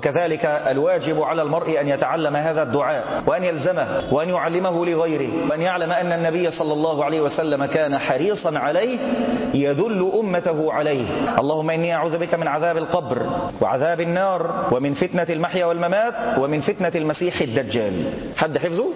كذلك الواجب على المرء أن يتعلم هذا الدعاء وأن يلزمه وأن يعلمه لغيره وأن يعلم أن النبي صلى الله عليه وسلم كان حريصا عليه يدل أمته عليه اللهم إني أعوذ بك من عذاب القبر وعذاب النار ومن فتنة المحيا والممات ومن فتنة المسيح الدجال حد حفظه؟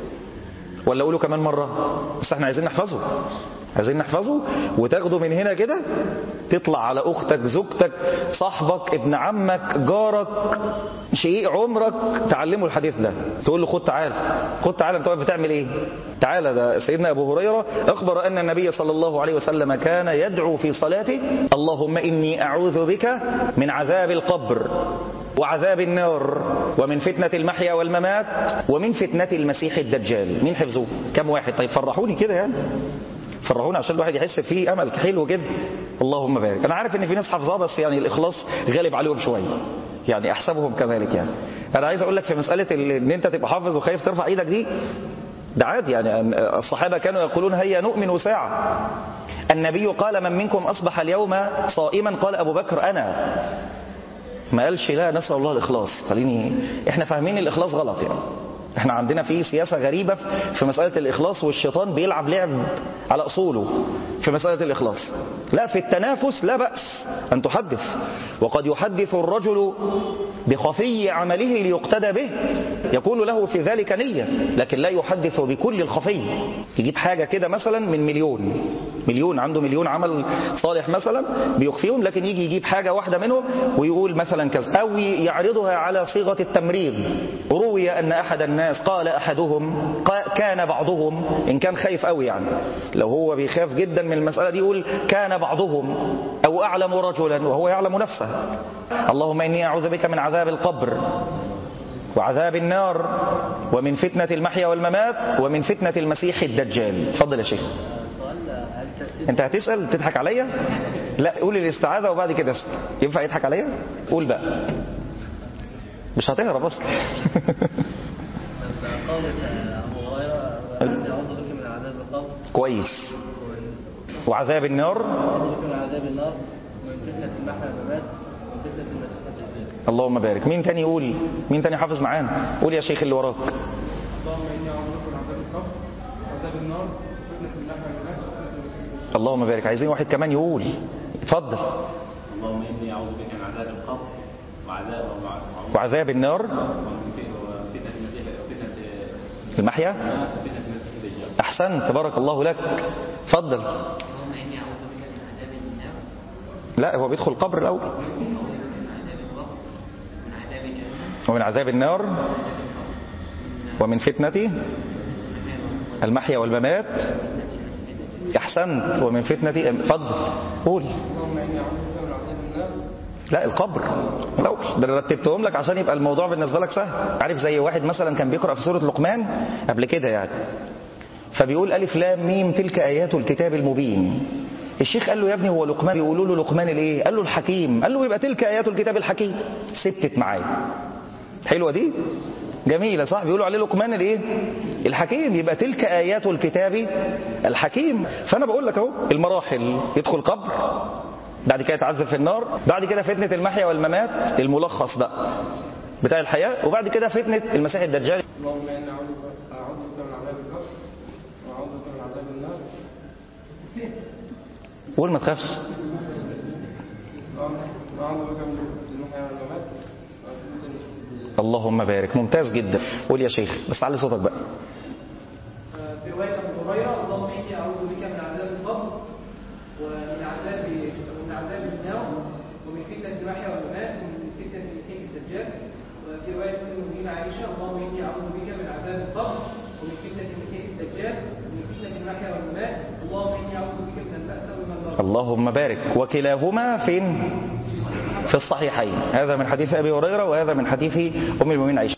ولا أقوله كمان مرة بس احنا عايزين نحفظه عايزين نحفظه وتاخده من هنا كده تطلع على اختك زوجتك صاحبك ابن عمك جارك شقيق عمرك تعلمه الحديث ده تقول له خد تعال خد تعال انت واقف بتعمل ايه تعالى ده سيدنا ابو هريره اخبر ان النبي صلى الله عليه وسلم كان يدعو في صلاته اللهم اني اعوذ بك من عذاب القبر وعذاب النار ومن فتنة المحيا والممات ومن فتنة المسيح الدجال مين حفظوه كم واحد طيب فرحوني كده يعني فرحوني عشان الواحد يحس فيه امل حلو كده اللهم بارك انا عارف ان في ناس حافظاه بس يعني الاخلاص غالب عليهم شويه يعني احسبهم كذلك يعني انا عايز اقول لك في مساله ان انت تبقى حافظ وخايف ترفع ايدك دي ده عادي يعني الصحابه كانوا يقولون هيا نؤمن ساعه النبي قال من منكم اصبح اليوم صائما قال ابو بكر انا ما قالش لا نسال الله الاخلاص خليني احنا فاهمين الاخلاص غلط يعني احنا عندنا في سياسة غريبة في مسألة الإخلاص والشيطان بيلعب لعب على أصوله في مسألة الإخلاص لا في التنافس لا بأس أن تحدث وقد يحدث الرجل بخفي عمله ليقتدى به يكون له في ذلك نية لكن لا يحدث بكل الخفي يجيب حاجة كده مثلا من مليون مليون عنده مليون عمل صالح مثلا بيخفيهم لكن يجي يجيب حاجة واحدة منهم ويقول مثلا كذا أو يعرضها على صيغة التمريض روي أن أحد الناس قال أحدهم كان بعضهم إن كان خايف قوي يعني لو هو بيخاف جدا من المسألة دي يقول كان بعضهم أو أعلم رجلا وهو يعلم نفسه اللهم إني أعوذ بك من عذاب القبر وعذاب النار ومن فتنة المحيا والممات ومن فتنة المسيح الدجال تفضل يا شيخ انت هتسأل تضحك عليا لا قول الاستعاذة وبعد كده اسأل ينفع يضحك عليا قول بقى مش هتهرب اصلا قولة أبو هريرة أعوذ بك من عذاب القبر كويس وعذاب النار أعوذ بك من عذاب النار ومن فتنة المحيا والممات ومن فتنة المسيح الدجال اللهم بارك مين تاني يقول مين تاني حافظ معانا قول يا شيخ اللي وراك اللهم اني اعوذ بك من عذاب القبر وعذاب النار فتنة المحيا والممات وفتنة المسيح الدجال. اللهم بارك عايزين واحد كمان يقول اتفضل اللهم اني اعوذ بك من عذاب القبر وعذاب وعذاب النار وفتنه المسيح فتنه المحيا فتنه المسيح الدجال احسنت بارك الله لك اتفضل اللهم إني أعوذ بك من عذاب النار لا هو بيدخل القبر الاول ومن عذاب القبر ومن عذاب جهنم ومن عذاب النار ومن فتنة المحيا والممات احسنت ومن فتنة اتفضل قول اللهم اني اعوذ بك من عذاب النار لا القبر الاول ده أنا رتبتهم لك عشان يبقى الموضوع بالنسبه لك سهل عارف زي واحد مثلا كان بيقرا في سوره لقمان قبل كده يعني فبيقول الف لام ميم تلك ايات الكتاب المبين الشيخ قال له يا ابني هو لقمان بيقولوا له لقمان الايه قال له الحكيم قال له يبقى تلك ايات الكتاب الحكيم سبتت معايا حلوه دي جميله صح بيقولوا عليه لقمان الايه الحكيم يبقى تلك ايات الكتاب الحكيم فانا بقول لك اهو المراحل يدخل قبر بعد كده يتعذب في النار بعد كده فتنة المحيا والممات الملخص بقى بتاع الحياة وبعد كده فتنة المسيح الدجال اللهم اني اعوذ بك اعوذ بك من عذاب القبر واعوذ بك من عذاب النار قول ما تخافش واعوذ بك من المحيا والممات وفتنة المسيح الدجال. اللهم بارك ممتاز جدا قول يا شيخ بس علي صوتك بقى في رواية أبو هريرة اللهم إني أعوذ بك من عذاب القبر ومن عذاب ومن عذاب النار ومن فتنة المحيا والممات ومن فتنة المسيح الدجال وفي رواية أم المؤمنين عائشة اللهم إني أعوذ بك من عذاب القبر ومن فتنة المسيح الدجال ومن فتنة المحيا والممات اللهم إني أعوذ بك من البأس والمرض اللهم بارك وكلاهما فين في الصحيحين هذا من حديث أبي هريرة وهذا من حديث أم المؤمنين عائشة